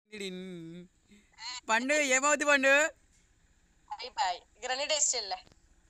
పండు ఏమవుద్ది పండు అయిపోయి గ్రనైట్ వేసి చెల్లె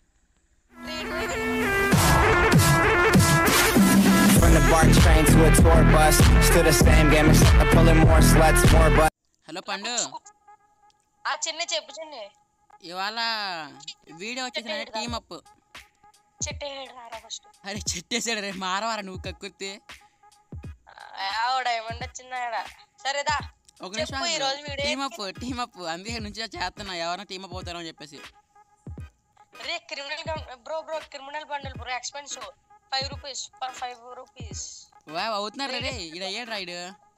From the BART train to a tour bus, still the same game except I'm pulling more sluts, more butts. Hello Pandu ఆ చిన్న చెప్పు చిన్ని ఇవాళ వీడియో వచ్చేసిన టీమ్ అప్ చెట్టు రారా ఫస్ట్ అరే చెట్టేసాడు రే మారవారా నువ్వు కక్కుర్తి ఆవిడ డైమండ్ వచ్చింది ఆడ సరేదా ఒక చెప్పు ఈ రోజు నిమిషం video team up team up అందుకే నుంచి చేస్తున్నా ఎవరైనా టీమ్ అప్ అవుతారో అని చెప్పేసి రే criminal bro bro criminal bundle bro expensive five rupees per five rupees వా అవుతున్నారు రే ఇక్కడ అయ్యాడు రైడ్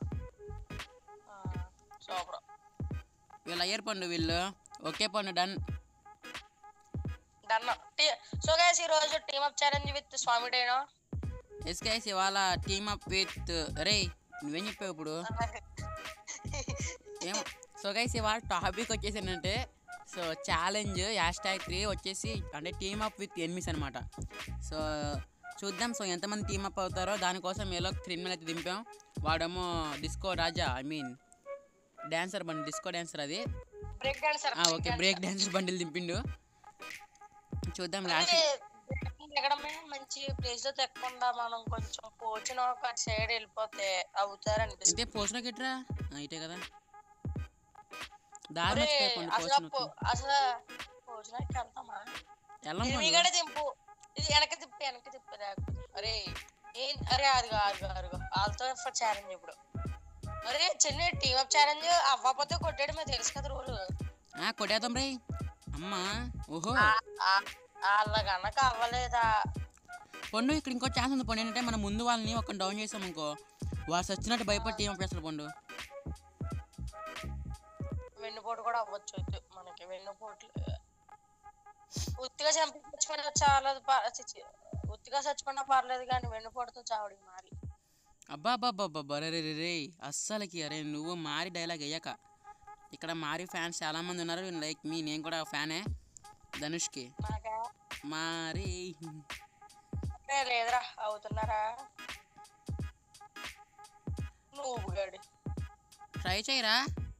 సో బ్రో వీళ్ళు అయ్యారు పండు వీళ్ళు ఓకే పండు డన్ డన్ సో గైస్ ఈ రోజు team up challenge with Swami Dino SKS ఇవాళ టీమ్ అప్ విత్ రే నువ్వేం చెప్పావు ఇప్పుడు ఏం సో గైస్ ఇవాళ టాపిక్ వచ్చేసి ఏంటంటే సో ఛాలెంజ్ హ్యాష్ ట్యాగ్ త్రీ వచ్చేసి అంటే టీమ్ అప్ విత్ ఎనిమిస్ అనమాట సో చూద్దాం సో ఎంతమంది టీమ్ అప్ అవుతారో దానికోసం ఏలో క్రిమినల్ అయితే దింపాం వాడేమో disco Raja I mean dancer బండి డిస్కో డాన్సర్ అది బ్రేక్ డాన్సర్ ఆ, ఓకే బ్రేక్ డాన్సర్ బండిలు దింపిండు చూద్దాం లాస్ట్ ఎక్కడమే మంచి ప్లేస్ లో తెక్కకుండా మనం కొంచెం పోచిన ఒక సైడ్ వెళ్ళిపోతే అవుతారు అనిపిస్తుంది ఇంతే పోసిన గిట్రా ఇటే కదా దారి ఒరే, మర్చిపోయి అసలు పోసిన పో- అసలు పోసినాకి వెళ్తామా వెళ్ళం పండు. మీగడే దింపు ఇది వెనక తిప్పి వెనక తిప్పి లేకపోతే అరే ఏం అరే అదిగో అదిగో అదిగో వాళ్ళతో ఛాలెంజ్ ఇప్పుడు అరే చిన్న టీమ్ అప్ ఛాలెంజ్ అవ్వకపోతే కొట్టాడు మీకు తెలుసు కదా రూలు ఆ కొట్టేద్దాం రే అమ్మా ఓహో వాళ్ళ కనుక అవ్వలేదా పండు ఇక్కడ ఇంకో ఛాన్స్ ఉంది పండు ఏంటంటే మనం ముందు వాళ్ళని ఒక డౌన్ చేసాం ఇంకో వాళ్ళు సచ్చినట్టు భయపడి ఏం చేస్తారు పండు వెన్నుపోటు కూడా అవ్వచ్చు అయితే మనకి వెన్నుపోట్లు ఉత్తిగా చంపించుకుని చాలా ప- చిచి, ఉత్తిగా చచ్చిపోయినా పర్లేదు కానీ వెన్నుపోటుతో చావడి మారి అబ్బా అబ్బా అబ్బా అబ్బా రే రే రే అస్సలకి అరే నువ్వు మారి డైలాగ్ అయ్యాక ఇక్కడ మారి ఫ్యాన్స్ చాలా మంది ఉన్నారు లైక్ మీ నేను కూడా ఫ్యానే ధనుష్కి నాకా మారి ఏ లేదురా అవుతున్నారా నువ్వు గడి ట్రై చేయరా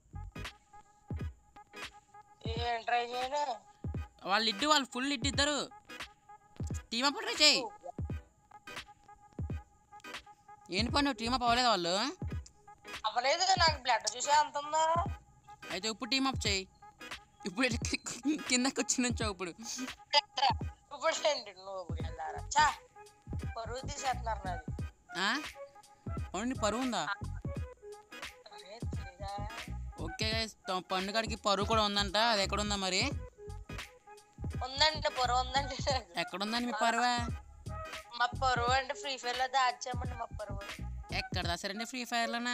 ఏం ట్రై చేయను వాళ్ళు ఇడ్డు వాళ్ళు ఫుల్ ఇడ్డు ఇద్దరు టీమ్ అప్ ట్రై చేయి ఏంటి పండు టీమ్ అప్ అవ్వలేదు వాళ్ళు అవ్వలేదు నాకు బ్లడ్ చూసే అంత ఉందా అయితే ఇప్పుడు టీమ్ అప్ చేయి ఇప్పుడు ఇట్లా కి- కిందకి వచ్చి నుంచో ఇప్పుడు ఇప్పుడు ఏంటి నువ్వు వెళ్ళారా చా పరువు తీసేస్తున్నారు నాది ఆ? అవును నీ పరువు ఉందా అరే తెలీదా? ఓకే guys, తో- పండుగడికి పరువు కూడా ఉందంట అది ఎక్కడ ఉందా మరి ఉందండి పొరవ ఉందండి నాకు. ఎక్కడుందని మీ పరువా మా పరువు అంటే ఫ్రీ ఫైర్ లో దాచామండి మా పరువు ఎక్కడ దాసారండి ఫ్రీ ఫైర్లోనా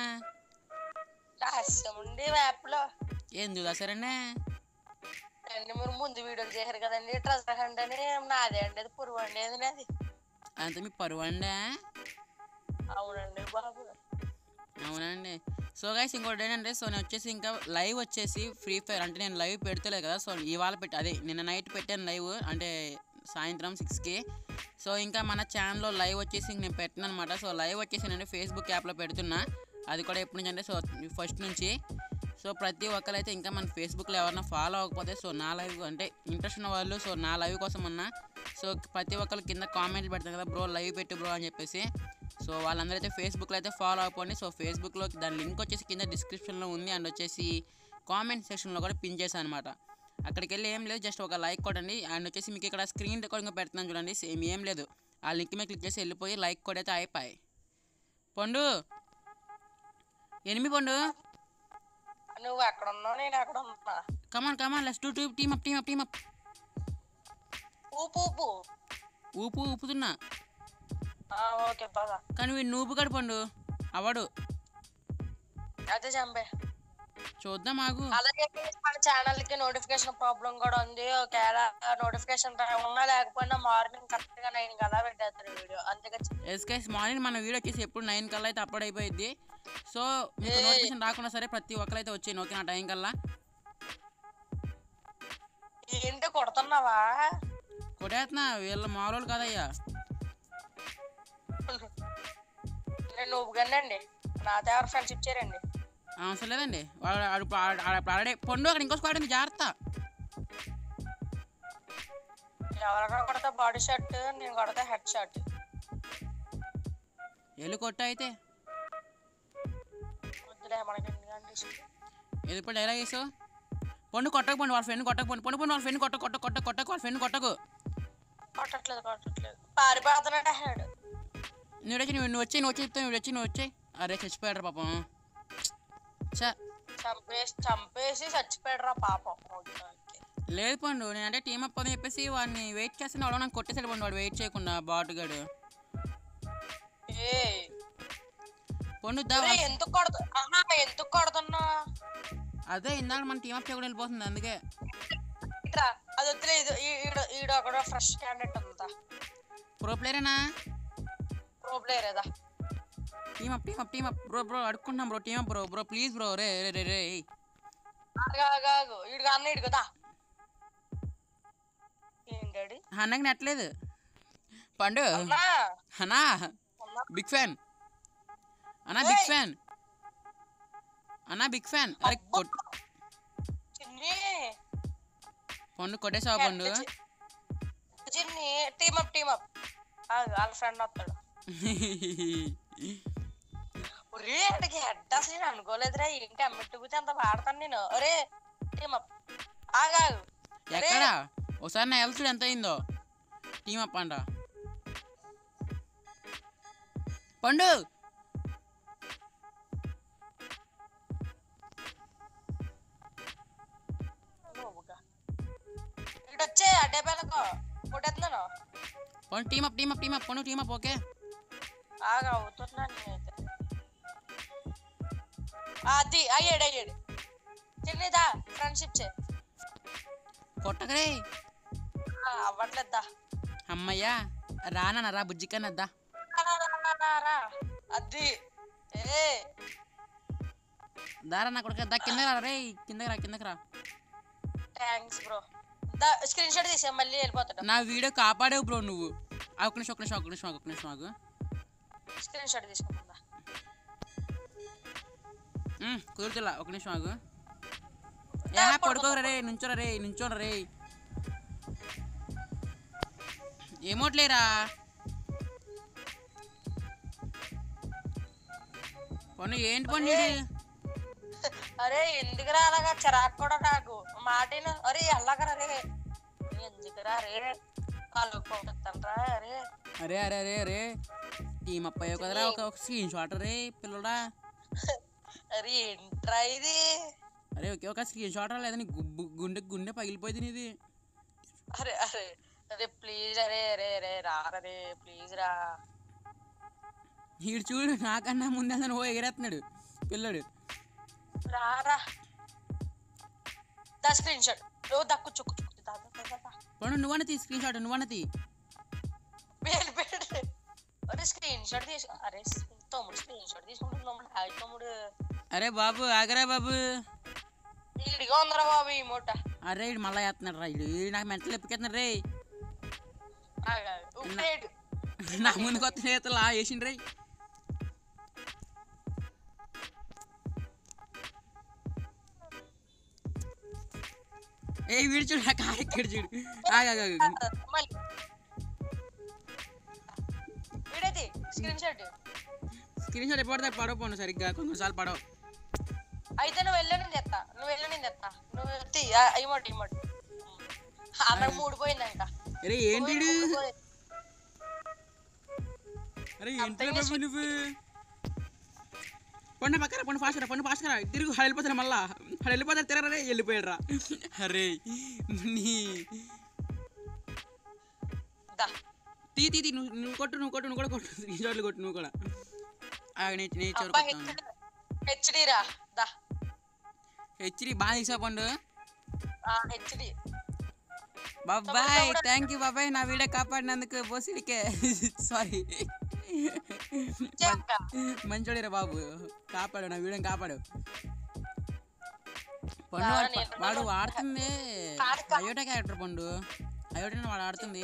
దాచామండి యాప్ లో ఎందుకు దాసారండి అండి మీరు ముందు వీడియోలు చేశారు కదండి ట్రెజర్ హండ్ అని నాదే అండి అది పురుగు అండి అది నాది అంత మీ పరువు అండి అవునండి బాబు అవునండి సో గైస్ ఇంకోటి ఏంటంటే సో నేను వచ్చేసి ఇంకా లైవ్ వచ్చేసి ఫ్రీ ఫైర్ అంటే నేను లైవ్ పెడతలే కదా సో ఇవాళ పెట్టి అదే నిన్న నైట్ పెట్టాను లైవ్ అంటే సాయంత్రం సిక్స్కి సో ఇంకా మన ఛానల్లో లైవ్ వచ్చేసి ఇంక నేను పెట్టిన అనమాట సో లైవ్ వచ్చేసి నేను ఫేస్బుక్ యాప్లో పెడుతున్నా అది కూడా ఎప్పటి నుంచి అంటే సో ఫస్ట్ నుంచి సో ప్రతి ఒక్కరైతే ఇంకా మన ఫేస్బుక్లో ఎవరైనా ఫాలో అవ్వకపోతే సో నా లైవ్ అంటే ఇంట్రెస్ట్ ఉన్న వాళ్ళు సో నా లైవ్ కోసం అన్నా సో ప్రతి ఒక్కరు కింద కామెంట్లు పెడతారు కదా బ్రో లైవ్ పెట్టు బ్రో అని చెప్పేసి సో వాళ్ళందరూ అయితే ఫేస్బుక్లో అయితే ఫాలో అయిపోండి సో ఫేస్బుక్లో దాని లింక్ వచ్చేసి కింద డిస్క్రిప్షన్లో ఉంది అండ్ వచ్చేసి కామెంట్ సెక్షన్లో కూడా పిన్ చేశాను అనమాట అక్కడికి వెళ్ళి ఏం లేదు జస్ట్ ఒక లైక్ కొట్టండి అండ్ వచ్చేసి మీకు ఇక్కడ స్క్రీన్ రికార్డింగ్ పెడుతున్నాను చూడండి సేమ్ ఏం లేదు ఆ లింక్ మీద క్లిక్ చేసి వెళ్ళిపోయి లైక్ కొడైతే అయిపోయి పండు ఎనిమిది పండు నువ్వు ఎక్కడ ఉన్నావు నేను ఎక్కడ ఉన్నా come on come on less two two team up team up team up ఊపు ఊపు ఊపు ఊపుతున్నా ఆ, ఓకే పద కానీ వీడు నూపు గడు పండు అవడు అయితే చంపే చూద్దాం ఆగు అలాగే మన ఛానల్ కి నోటిఫికేషన్ ప్రాబ్లం కూడా ఉంది ఒకవేళ నోటిఫికేషన్ ఉన్నా లేకపోయినా మార్నింగ్ కరెక్ట్ గా నైన్ కదా పెట్టేస్తారు వీడియో అంతేగా ఎస్కేస్ మార్నింగ్ మన వీడియో వచ్చేసి ఎప్పుడు నైన్ కల్లా అయితే అప్లోడ్ అయిపోయింది సో మీకు నోటిఫికేషన్ రాకుండా సరే ప్రతి ఒక్కరైతే వచ్చేయండి ఓకే నా టైం కల్లా ఏంటి కొడుతున్నావా కొట్టేస్తున్నా వీళ్ళ మామూలు కదయ్యా నేను నువ్వు కనండి నాతో ఎవరు ఫ్రెండ్షిప్ చేయరండి అవసరం లేదండి వాడు ఆడు ఇప్పుడు ఆడ- ఆడ- ఇప్పుడు ఆడే పండు అక్కడ ఇంకో స్క్వాడ్ ఉంది జాగ్రత్త ఎవరైనా కొడతా బాడీ షాట్ నేను కొడతా హెడ్ షాట్ వెళ్ళి కొట్టు అయితే వద్దులే మనకి ఎందుకంటే ఏది ఇప్పుడు డైలాగ్ వేసావు పండు కొట్టకు పండు వాళ్ళ ఫ్రెండ్ కొట్టకు పండు పండు పండు వాళ్ళ ఫ్రెండ్ కొట్ట కొట్ట కొట్ట కొట్టకు వాళ్ళ ఫ్రెండ్ కొట్టకు కొట్టట్లేదు కొట్టట్లేదు పారిపోతున్నాడు హెడ్ నువ్వు వచ్చి నువ్వు నువ్వు వచ్చి నువ్వు వచ్చి చెప్తావు నువ్వు వచ్చి నువ్వు వచ్చి అరే చచ్చిపోయాడు పాపం చా చంపేసి చంపేసి చచ్చిపోయాడు రా పాపం ఓకే, ఓకే. లేదు పండు నేనంటే టీమ్ అప్ అని చెప్పేసి వాడిని వెయిట్ చేస్తే వాడు నాకు కొట్టేసాడు పండు వాడు వెయిట్ చేయకుండా బాటుగాడు ఏ పండు దా ఒరేయ్, ఎందుకు కొడతా ఆహా ఎందుకు కొడుతున్నా అదే ఇందాక మన టీమ్ అప్ చేయకుండా వెళ్ళిపోతుంది అందుకే ఇట్రా అది వద్దులే ఇది ఈ- ఈడ ఈడ ఒక ఫ్రెష్ క్యాండిడేట్ ఉందా ప్రో ప్లేయరేనా ప్రో ప్లేయర్ ఏదా team up team up team up bro bro అడుక్కుంటున్నాం bro team up bro bro please bro రే రే రే రే ఆగు, ఆగు, ఆగు. ఈడు అన్న ఇడు కదా ఏంటాడు అన్నకి నెట్లేదు పండు అన్నా అన్నా అన్నా బిగ్ ఫ్యాన్ అన్నా బిగ్ ఫ్యాన్ అన్నా బిగ్ ఫ్యాన్ అరే కొట్ చిన్ని పండు కొట్టేసావా పండు చిన్ని టీమ్ అప్ టీమ్ అప్ ఆగు, వాళ్ళ ఫ్రెండ్ వస్తాడు ఒరే అడిగి హెడ్ అసలు నేను అనుకోలేదురా ఏంటి అమ్మెట్టుకుతే అంత పాడతాను నేను ఒరే టీమ్ అప్ ఆగాగు ఎక్కడా ఒకసారి నా హెల్త్ ఎంత అయిందో టీమ్ అప్ అంట పండు ఇటు వచ్చే అడ్డే పేలకు కొట్టేస్తున్నాను Pandu team up team up team up Pandu team up okay ఆగా అవుతున్నాను నేనైతే అది అయ్యాడు అయ్యాడు చిన్నదా ఫ్రెండ్షిప్ చే కొట్టకరే ఆ, అవ్వట్లేదా అమ్మయ్యా రానా రా బుజ్జికన్నద్దా రా, రా, రా, రా, రా. అది ఏ దారా నా కొడుకు దా కిందకి రా రే కిందకి రా కిందకి రా థ్యాంక్స్ బ్రో దా స్క్రీన్ షాట్ తీసా మళ్ళీ వెళ్ళిపోతాడు నా వీడియో కాపాడేవు బ్రో నువ్వు ఆ, ఒక్క నిమిషం ఒక్క నిమిషం ఒక్క నిమిషం ఒక్క నిమిషం ఆగు స్క్రీన్ షాట్ తీసుకుందా ఉమ్, కుదురుతులా ఒక నిమిషం ఆగు ఏ పడుకోరా రే నుంచోరా రే నుంచోరా రే ఏమోట్లేరా పన్ను ఏంటి పన్ను ఇది అరే ఎందుకురా అలాగా చిరాకు కూడా నాకు మాటేను అరే అలాగరా రే ఎందుకురా రే వాళ్ళు పంపిస్తానరా అరే అరే అరే అరే అరే టీం అప్ అయ్యావు కదరా ఒక ఒక స్క్రీన్ షాట్ రే పిల్లడా అరే ఏంట్రా ఇది అరే ఓకే ఒక స్క్రీన్ షాట్ లేదా నీ గు- గుండె గుండె పగిలిపోయింది నీది అరే అరే అరే ప్లీజ్ అరే అరే అరే రారా రే ప్లీజ్ రా వీడు చూడు నాకన్నా ముందే ఓ ఎగరేస్తున్నాడు పిల్లడు రారా దా స్క్రీన్ షాట్ ఓ దక్కు చుక్కు చుక్కు దా దా, దా, దా, దా. పండు నువ్వన్న తీ స్క్రీన్ షాట్ నువ్వన్న తీ పేరు పేరు అరే స్క్రీన్ షాట్ తీసు అరే తమ్ముడు స్క్రీన్ షాట్ తీసుకుంటున్నాం హాయ్ తమ్ముడు అరే బాబు ఆగరా బాబు ఇడిగా ఉందరా బాబు ఈ మూట అరే వీడు మళ్ళా వేస్తున్నాడు రా వీడు వీడు నాకు మెంటలు ఎప్పుకెత్తున్నాడు రే ఆగు, ఆగు. ఉప్పేడు నా ముందు కొత్త నేతలు వేసిండు రే ఏ వీడు చూడు నా కారు ఎక్కడ చూడు ఆగు, ఆగు, ఆగు. మళ్ళీ వీడైతే స్క్రీన్ షాట్ స్క్రీన్ షాట్ ఎప్పుడు పడవ పోను సరిగ్గా కొన్నిసార్లు పడవ అయితే నువ్వు వెళ్ళి నేను తెస్తా నువ్వు వెళ్ళి నేను తెస్తా నువ్వు తీ ఇమోట్ ఇమోట్ అక్కడ మూడిపోయిందంట అరే ఏంటి వీడు? మూడిపోయింది. అరే ఏంటి బాబు నువ్వు పండు పక్కన పండు ఫాస్ట్ రా పండు ఫాస్ట్ రా తిరుగు హడ వెళ్ళిపోతాను మళ్ళా హడ వెళ్ళిపోతారు తిరగరా రే వెళ్ళిపోయాడు రా అరే నీ దా తీ తీ తీ నువ్వు నువ్వు కొట్టు నువ్వు కొట్టు నువ్వు కూడా కొట్టు స్క్రీన్ షాట్లు కొట్టు నువ్వు కూడా ఆ, నీ నీ చివరి అబ్బా కొట్టాను హెచ్డి రా దా హెచ్డి బాగా తీసా పండు హెచ్డి బాబాయ్ థ్యాంక్ యూ బాబాయ్ నా వీడియో కాపాడినందుకు బోసిడికే సారీ చెప్పా మంచోడిరా బాబు కాపాడు నా వీడియోని కాపాడు పండు బాగా వాడు- నేను వాడు ఆడుతుంది కాదు కా- అయోటా క్యారెక్టర్ పండు అయోటా వాడు ఆడుతుంది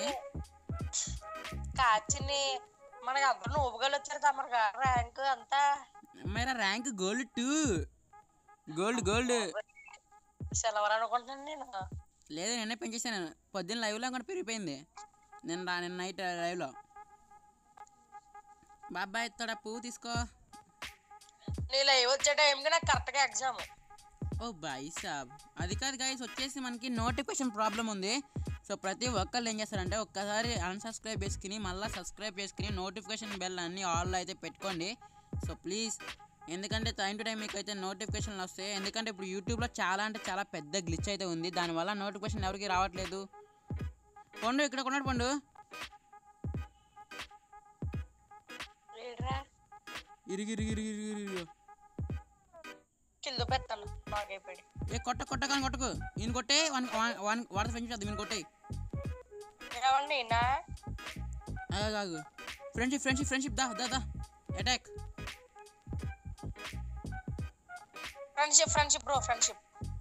కాచిని మనకి అందరూ ఊపుగలు వచ్చారు తమరు ర్యాంక్ అంతా మేరా rank gold two gold gold silver అనుకుంటున్నాను నేను లేదు నిన్నే పెంచేసాను పొద్దున్న లైవ్లో కూడా పెరిగిపోయింది నిన్న రా నిన్న నైట్ లైవ్లో బాబాయ్ తోడ పువ్వు తీసుకో నీ లైవ్ వచ్చే టైంకి నాకు కరెక్ట్గా ఎగ్జామ్ ఓ బాయ్ సాబ్ అది కాదు గైస్ వచ్చేసి మనకి నోటిఫికేషన్ ప్రాబ్లం ఉంది సో ప్రతి ఒక్కళ్ళు ఏం చేస్తారంటే ఒక్కసారి అన్సబ్స్క్రైబ్ చేసుకుని మళ్ళీ సబ్స్క్రైబ్ చేసుకుని నోటిఫికేషన్ బెల్ అన్ని ఆల్లో అయితే పెట్టుకోండి సో ప్లీజ్ ఎందుకంటే టైం టు టైం మీకు అయితే నోటిఫికేషన్లు వస్తాయి ఎందుకంటే ఇప్పుడు యూట్యూబ్లో చాలా అంటే చాలా పెద్ద గ్లిచ్ అయితే ఉంది దానివల్ల నోటిఫికేషన్ ఎవరికి రావట్లేదు పండు ఇక్కడ కొన్నాడు పండు ఏడ్రా ఇరిగి ఇరిగి ఇరిగి ఇరిగి ఇరిగి కింద పెట్టాను బాగైపోయి ఏ కొట్ట కొట్ట కానీ కొట్టకు ఈయన కొట్టే వన్ వన్ వాటర్ ఫ్రెండ్షిప్ అది ఈయన కొట్టే ఏమండి నా ఆగు ఫ్రెండ్షిప్ ఫ్రెండ్షిప్ ఫ్రెండ్షిప్ దా దా దా attack friendship friendship bro friendship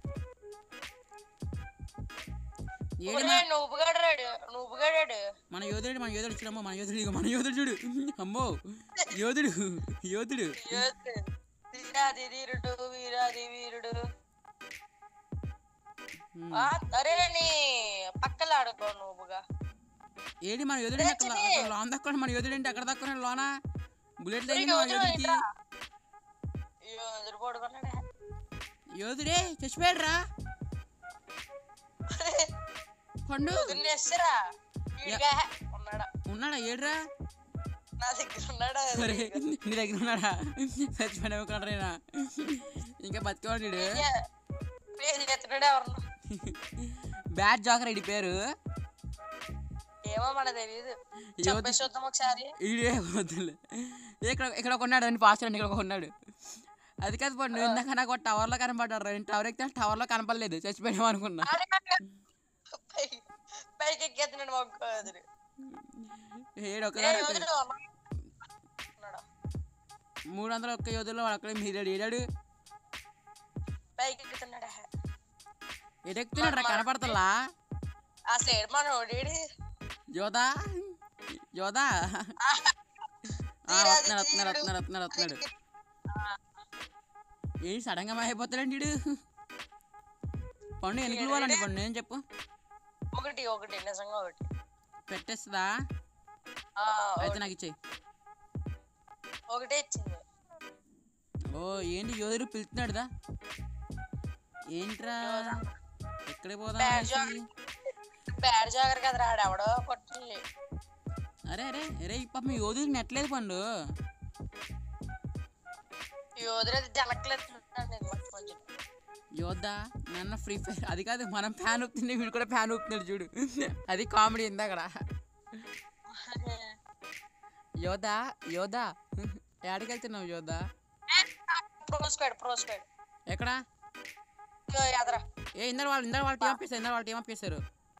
ఏడు మా- నువ్వు గడాడు నువ్వు గడాడు మన యోధుడు మన యోధుడు చూడమ్మో మన యోధుడు ఇగో మన యోధుడు చూడు అమ్మో యోధుడు యోధుడు వీరాది వీరుడు వీరాది వీరుడు ఉమ్. ఆ, అరే నీ పక్కల ఆడుకో నువ్వుగా ఏడి మన యోధుడు అక్కడ అక్కడ లోన దక్కున్నాడు మన యోధుడు ఏంటి అక్కడ దక్కున్నాడు లోన బుల్లెట్ ఒరేయ్, తగిలింది మన యోధుడు యోధుడికి ఏంట్రా? అయ్యో ఎదురు పడుకున్నాడే యోధుడే చచ్చిపోయాడు రా పండు వదిలేస్తారా వీడిగా ఉన్నాడా ఉన్నాడా ఏడ్రా నా దగ్గర ఉన్నాడా సరే నీ దగ్గర ఉన్నాడా చచ్చిపోయాడు కనరేనా ఇంకా బతికేవాడు వీడు పేరు ఎత్తున్నాడు ఎవరన్నా బ్యాడ్ జాకర్ ఇడి పేరు ఏమో మన తెలియదు యోధ చెప్పేసి చూద్దాం ఒకసారి ఈడే వద్దులే ఇక్కడ ఇక్కడ కొన్నాడు అని పాస్ అండి ఇక్కడ కొన్నాడు అది కాదు పండు ఇందాక నాకు టవర్లో కనపడ్డాడు నేను టవర్ ఎక్కితే టవర్లో కనపడలేదు చచ్చిపోయాం అనుకున్నా ఆడే పై- పైకి ఎక్కేస్తున్నాడు మాకు వదిలి ఏడు ఏ ఒకసారి వదిలి ఉన్నాడా మూడు వందల ఒక్క యోధుల్లో వాడు అక్కడ మీరాడు ఏడాడు పైకి ఎక్కుతున్నాడా ఎడెక్కుతున్నాడు రా కనపడతలా ఆ సైడ్ మన ఓడేడి యోధా యోధా ఆ, వస్తున్నాడు వస్తున్నాడు వస్తున్నాడు వస్తున్నాడు వస్తున్నాడు ఏంటి సడన్ గా మాయపోతాడండి వీడు పండు ఎన్నికలు పోవాలండి పండు నేను చెప్పు ఒకటి ఒకటి నిజంగా ఒకటి పెట్టేస్తుందా ఆ, అయితే ఒకటి. నాకు ఇచ్చేయి ఒకటే ఇచ్చింది ఓ ఏంటి యోధుడు పిలుస్తున్నాడుదా ఏంట్రా ఎక్కడికి పోదాం బ్యాడ్ అనేసి? బ్యాడ్ జాగర్ కదా రాడు ఎవడో కొట్టి అరే అరే అరే ఈ పాప యోధుడు నెట్లేదు పండు యోధుడు జనకలేదు కొంచెం యోధ నన్న ఫ్రీ ఫైర్ అది కాదు మనం ఫ్యాన్ ఊపుతుంది వీడు కూడా ఫ్యాన్ ఊపుతున్నాడు చూడు అది కామెడీ ఉంది అక్కడ యోధ యోధ ఎక్కడికి వెళ్తున్నావు యోధ ప్రో స్క్వాడ్ ప్రో స్క్వాడ్ ఎక్కడ ఎదరా ఏ ఇందరు వాళ్ళు ఇందరు వాళ్ళు టీం అప్ చేశారు ఇందరు వాళ్ళు టీం అప్ చేశారు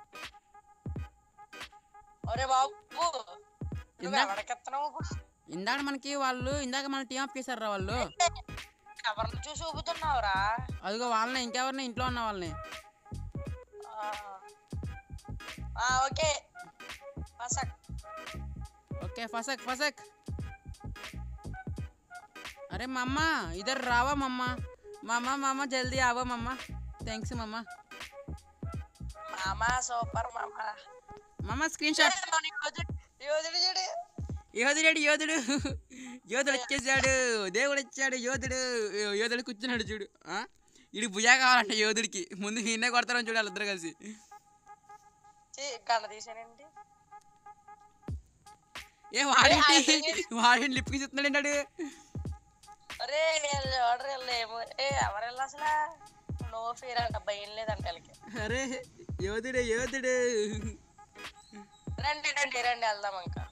ఒరే బాబు నువ్వు ఇందా- ఎవరికెత్తనావు ఇప్పుడు? ఇందాక మనకి వాళ్ళు ఇందాక మన టీం అప్ చేశారు రా వాళ్ళు ఎవరిని చూసి ఊపుతున్నావురా అదిగో వాళ్ళని ఇంకెవరిని ఇంట్లో ఉన్న వాళ్ళని ఆ. ఆ, ఓకే పసక్ ఓకే ఫసక్ ఫసక్ అరే మమ్మ ఇద్దరు రావా మమ్మ మమ్మ మమ్మ జల్దీ ఆవో మమ్మ థ్యాంక్స్ మమ్మ మామా సూపర్ మామా మమ్మ స్క్రీన్ షాట్ ఏ, మన యోధుడు యోధుడు చూడు యోధుడు యోధుడు యోధుడు వచ్చేసాడు దేవుడు వచ్చాడు యోధుడు యోధుడు కూర్చున్నాడు చూడు ఆ? ఇడి భుజా కావాలంట యోధుడికి ముందు నిన్నే కొడతారని చూడాలి ఇద్దరు కలిసి చీ, గండ తీసానండి ఏ వాడేంటి వాడేంటి లిప్కి చెప్తున్నాడు ఏంటాడు అరే వీళ్ళు ఎవరు వీళ్ళు ఏమో ఏ ఎవరు వెళ్ళి అసలు నో ఫీర్ అంట భయం లేదంట వీళ్ళకి అరే యోధుడు యోధుడు రండి రండి రండి వెళ్దాం ఇంకా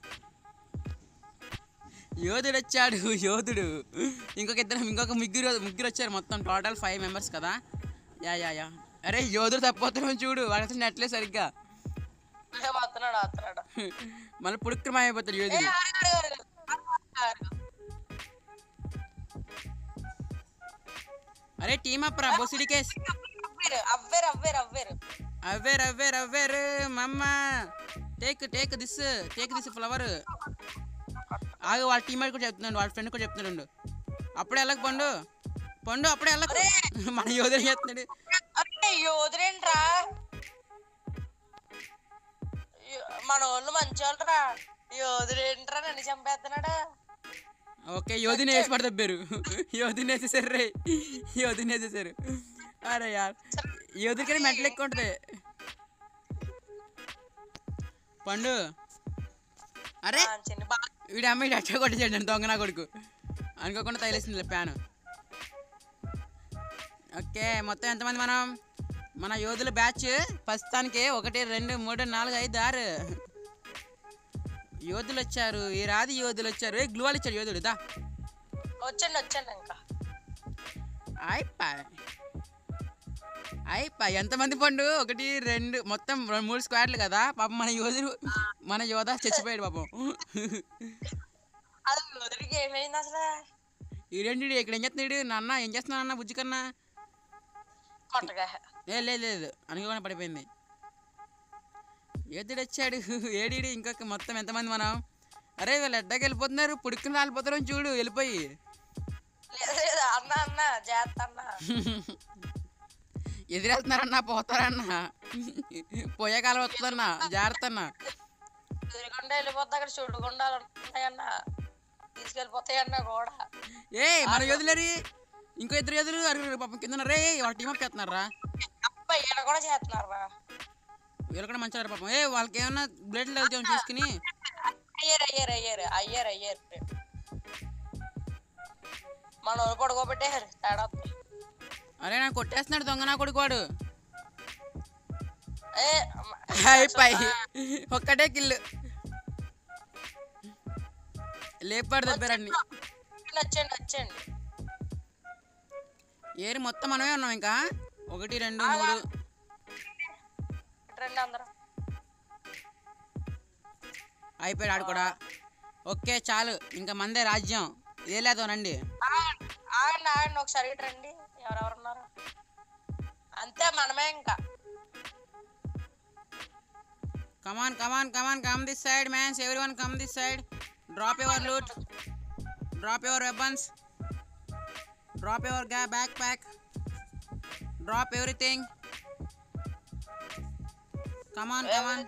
యోధుడు వచ్చాడు యోధుడు ఇంకొక ఇద్దరు ఇంకొక ముగ్గురు ముగ్గురు వచ్చారు మొత్తం టోటల్ ఫైవ్ మెంబర్స్ కదా యా యా యా అరే యోధుడు తప్పిపోతున్నాం చూడు వాడు అసలు నెట్లే సరిగ్గా ఏ, వస్తున్నాడు వస్తున్నాడు మళ్ళీ పుడుక్రమైపోతాడు ఏ యోధుడు ఆరు, ఆరు, ఆరు, ఆరు. అరే టీమ్ అప్ రా బొసిడి కేస్ అవ్వేరు అవ్వేరు అవ్వేరు అవ్వేరు అవ్వేరు అవ్వేరు అవ్వేరు మమ్మ take take this take this flower ఆగు వాళ్ళ టీమేట్ కూడా చెప్తున్నాడు వాళ్ళ ఫ్రెండ్ కూడా చెప్తున్నాడు అప్పుడే వెళ్ళక పండు పండు అప్పుడే వెళ్ళకు మన యోధుడు చేస్తున్నాడు అరే యోధురేంట్రా యో- మన వాళ్ళు మంచి వాళ్ళరా యోధురేంట్రా నన్ను చంపేస్తున్నాడా ఓకే యోధిని వేసి పడదబ్బారు యోధిని వేసేసారు రే యోధిని వేసేసారు అరే యార్ యోధికని మెంటలు ఎక్కువ ఉంటుంది పండు అరే ఆ, చిన్న బా వీడి అమ్మాయి అట్ట కొట్టేసాడు దొంగ నా కొడుకు అనుకోకుండా తగిలేసింది ప్యాన్ ఓకే మొత్తం ఎంతమంది మనం మన యోధుల బ్యాచ్ ప్రస్తుతానికి ఒకటి రెండు మూడు నాలుగు ఐదు ఆరు యోధులు వచ్చారు ఈ రాది యోధులు వచ్చారు ఏ గ్లూవాలు ఇచ్చాడు యోధుడు దా వచ్చండి వచ్చండి ఇంకా అయిపా అయిపా ఎంతమంది పండు ఒకటి రెండు మొత్తం రెండు మూడు స్క్వాడ్లు కదా పాపం మన యోధుడు మన యోధ చచ్చిపోయాడు పాపం అది యోధుడికి ఏమైంది అసలు ఈడేంటి ఇక్కడ ఏం చేస్తున్నాడు నాన్న ఏం చేస్తున్నావు అన్న బుజ్జి కన్నా కొట్టగా ఏ లేదు లేదు అనుకోకుండా పడిపోయింది ఏదిడు వచ్చాడు ఏడీడు ఇంకొక మొత్తం ఎంతమంది మనం అరే వీళ్ళు ఎడ్డకి వెళ్ళిపోతున్నారు పుడుకుని రాలిపోతారు చూడు వెళ్ళిపోయి లేదు లేదు అన్న అన్న జాగ్రత్త అన్న ఎదురెళ్తున్నారన్నా పోతారన్నా పోయే కాలం వస్తుందన్నా జాగ్రత్త అన్నా ఎదురుకుండా వెళ్ళిపోతే అక్కడ చూడకుండా ఉంటాయన్న తీసుకెళ్ళిపోతాయన్న కూడా ఏ మన యోధులేరి ఇంకో ఇద్దరు యోధులు అరుగురు పాపం కింద రే వాళ్ళ టీం అప్ చేస్తున్నారా అబ్బాయి ఈయన కూడా చేస్తున్నారా వీళ్ళు కూడా మంచివారు పాపం ఏ వాళ్ళకి ఏమన్నా బ్లడ్ వెళ్తాం చూసుకుని అయ్యారు అయ్యారు అయ్యారు అయ్యారు అయ్యారు మన వాళ్ళు పడుకోబెట్టారు తేడా వస్తుంది. అరే నాకు కొట్టేస్తున్నాడు దొంగ నా కొడుకు వాడు ఏ అయిపోయి ఒక్కటే కిల్లు లేపాడు దెబ్బరండి వచ్చండి వచ్చండి ఏరి మొత్తం మనమే ఉన్నాం ఇంకా ఒకటి రెండు మూడు రండి అందరం అయిపోయాడు ఆడు కూడా ఓకే చాలు ఇంకా మందే రాజ్యం ఏ లేదో రండి ఆగండి ఆగండి ఆగండి ఒకసారి ఇటు రండి ఎవరెవరు ఉన్నారు అంతే మనమే ఇంకా come on come on come on come this side mans everyone come this side drop your loot drop your weapons drop your గా backpack drop everything come on come on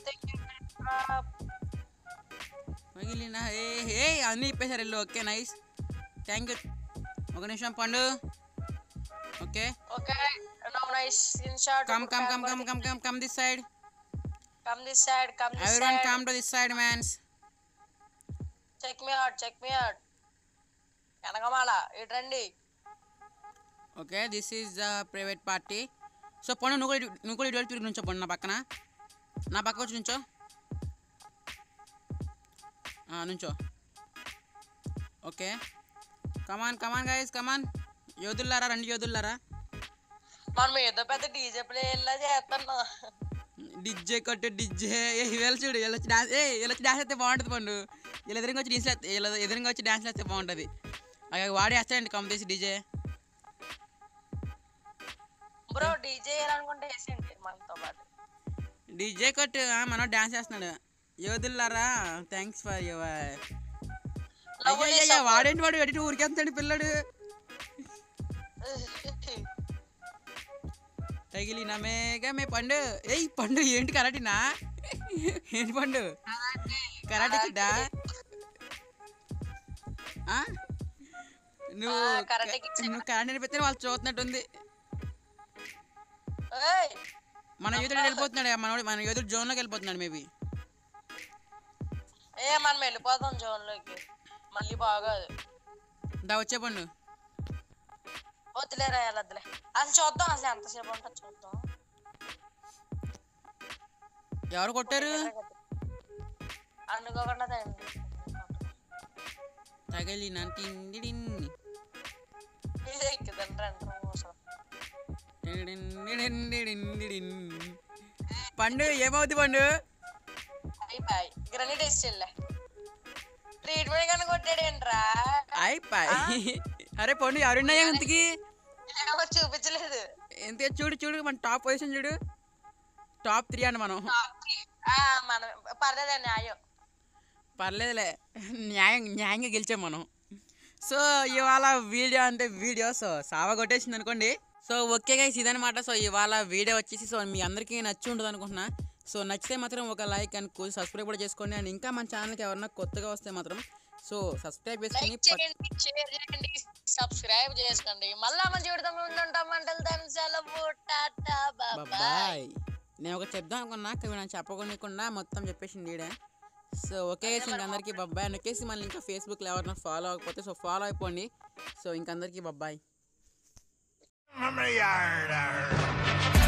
మిగిలిన ఏ ఏ అన్నీ ఇప్పేశారు ఇల్లు ఓకే నైస్ థ్యాంక్ యూ ఒక నిమిషం Pandu okay okay no nice screenshot come come come come come come come this side come this side come this everyone side come to this side mans check me out check me out వెనకమాల ఇటు రండి okay this is the private party so Pandu నువ్వు కూడా ఇటు- నువ్వు కూడా ఇటు తిరిగి నుంచో పండు నా పక్కన నా పక్క వచ్చి నుంచో ఆ, నుంచో okay come on come on guys come on యోధుల్లారా రెండు యోధుల్లారా మనం ఏదో పెద్ద డీజే ప్లేయర్లా చేస్తున్నాం డిజ్జే కొట్టు డిజ్జే ఏ వీళ్ళ చూడు వీళ్ళు వచ్చి డాన్స్ ఏ వీళ్ళు వచ్చి డాన్స్ అయితే బాగుంటుంది పండు వీళ్ళు ఎదురుగా వచ్చి డాన్స్ వీళ్ళ ఎదురుగా వచ్చి డాన్స్ వేస్తే బాగుంటుంది అక్కడ వాడి వేస్తాడండి కంపెనీస్ డీజే బ్రో డీజే వేయాలనుకుంటే వేసేయండి మనతో పాటు డీజే కొట్టు ఆ, మనోడు డాన్స్ చేస్తున్నాడు యోధుల్లారా థ్యాంక్స్ ఫర్ యువర్ Lovely అయ్యో support. వాడేంటి వాడు ఎడిటి ఊరికేస్తాడు పిల్లడు తగిలిన మేఘ మే పండు ఏయ్ పండు ఏంటి కరాటినా ఏంటి పండు కరాటే కిడ్డా ఆ? నువ్వు ఆ, karate kid క- నువ్వు కరాటే నేర్పితే వాళ్ళు చూస్తున్నట్టుంది ఏయ్, మన యూతుడు వెళ్ళిపోతున్నాడు మన మన యూతుడు జోన్లోకి వెళ్ళిపోతున్నాడు మేబీ ఏ మనం వెళ్ళిపోతాం జోన్ లోకి మళ్ళీ బాగోదు దా వచ్చే పండు వద్దులే రాయాలి వద్దులే అసలు చూద్దాం అసలు ఎంతసేపు ఉంటుంది చూద్దాం ఎవరు కొట్టారు అనుకోకుండా తండి తగిలిన టిండిడిన్. ఇది ఎక్కుదండి రండి అవసరం టిడిడిన్. పండు ఏమవుతుంది పండు అయిపోయి గ్రనీ టెస్ట్ వెళ్ళే ట్రీట్మెంట్ కన్నా కొట్టాడేంట్రా అయిపోయి అరే పండు ఎవరున్నాయా ఇంతకి ఏమో చూపించలేదు ఎంత చూడు చూడు మన టాప్ పొజిషన్ చూడు టాప్ త్రీ అండి మనం ఆ, మనం పర్లేదండి న్యాయం పర్లేదులే న్యాయం న్యాయంగా గెలిచాం మనం సో ఇవాళ వీడియో అంటే వీడియో సో సావ కొట్టేసింది అనుకోండి సో ఓకే గైస్ ఇదనమాట సో ఇవాళ వీడియో వచ్చేసి సో మీ అందరికీ నచ్చి ఉంటుంది అనుకుంటున్నా సో నచ్చితే మాత్రం ఒక లైక్ అండ్ సబ్స్క్రైబ్ కూడా చేసుకోండి అండ్ ఇంకా మన ఛానల్కి ఎవరన్నా కొత్తగా వస్తే మాత్రం సో సబ్స్క్రైబ్ చేసుకుని లైక్ చేయండి షేర్ చేయండి సబ్స్క్రైబ్ చేసుకోండి మళ్ళా మంచి విడతాం ఉంటాం మంటలు దాని సెలవు టాటా బాయ్ బాయ్ నేను ఒక చెప్దాం అనుకున్నా కానీ నేను చెప్పకుండా మొత్తం చెప్పేసింది ఈడే సో ఓకే గైస్ ఇంక అందరికీ బబ్బాయ్ అని వచ్చేసి మళ్ళీ ఇంకా ఫేస్బుక్లో ఎవరైనా ఫాలో అవ్వకపోతే సో ఫాలో అయిపోండి సో ఇంకందరికీ బబ్బాయ్ from the yard.